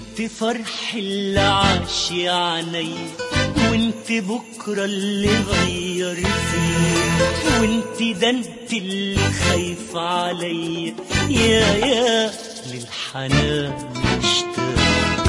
انت فرح اللي عاش يا عيني وانت بكرة اللي غير فيه وانت ده انت اللي خايفة عليا يا يا للحنان مشتاق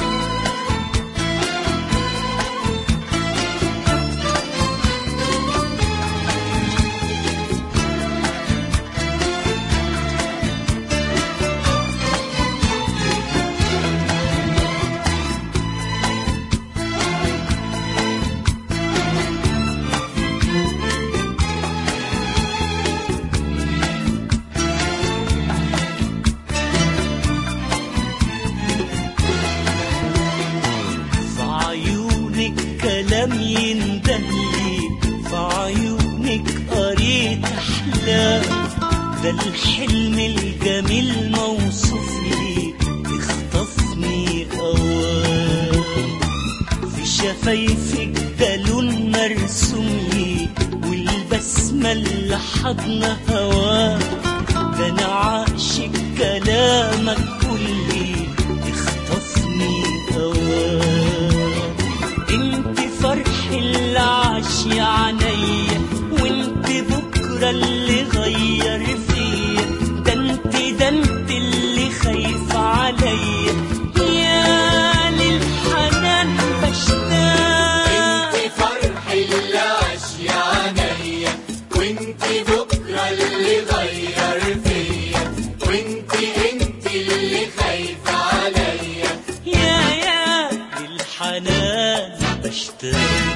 في عيونك كلام يندهلي في عيونك قريت احلام ده الحلم الجميل موصوف لي اخطفني اوام في شفايفك ده لون مرسوم لي والبسمة اللي حضن هواه ده انا عاشق كلامك كلي اخطفني اوام انت فرح اللي عاش يا عينيا وانت بكره اللي غير فيا ده انت ده انت اللي خايفه عليا يا للحنان بشتاق انت فرح اللي عاش يا عينيا وانت بكره اللي غير فيا وانت انت اللي خايفه عليا يا يا للحنان بشتاق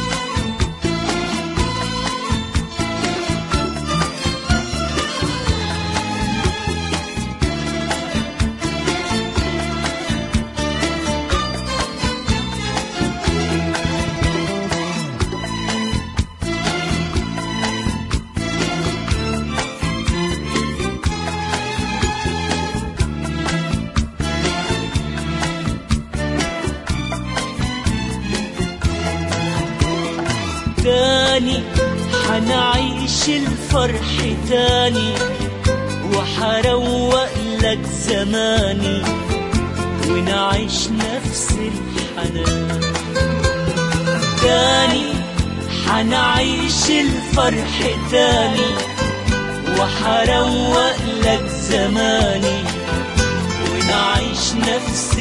تاني حنعيش الفرح تاني وحروق لك زماني ونعيش نفس الحنان تاني حنعيش الفرح تاني وحروق لك زماني ونعيش نفس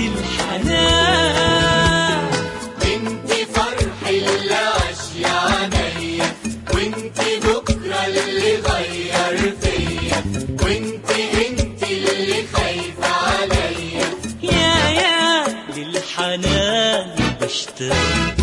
الحنان انت فرح اللي عاش يا عينيا وانت بكره اللي غير فيا وانت انت اللي خايفه عليا يا يا للحنان بشتاق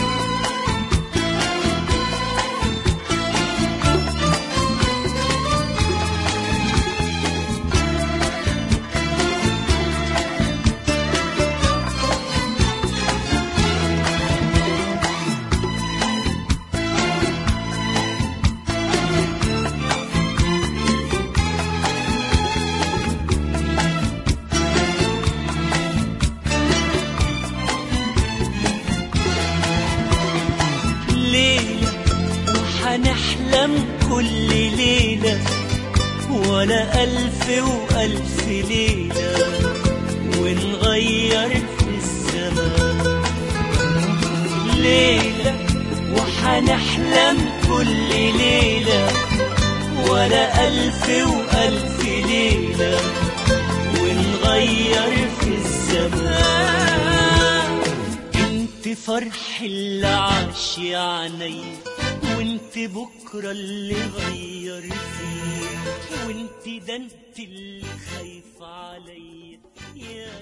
ليلة وحنحلم كل ليلة ولا ألف وألف ليلة ونغير في الزمان ليلة وحنحلم كل ليلة ولا ألف وألف ليلة ونغير في الزمان انت فرح اللي عاش يا عيني وانت بكرة اللي غير فيه وانت ده انت اللي خايفة عليا يا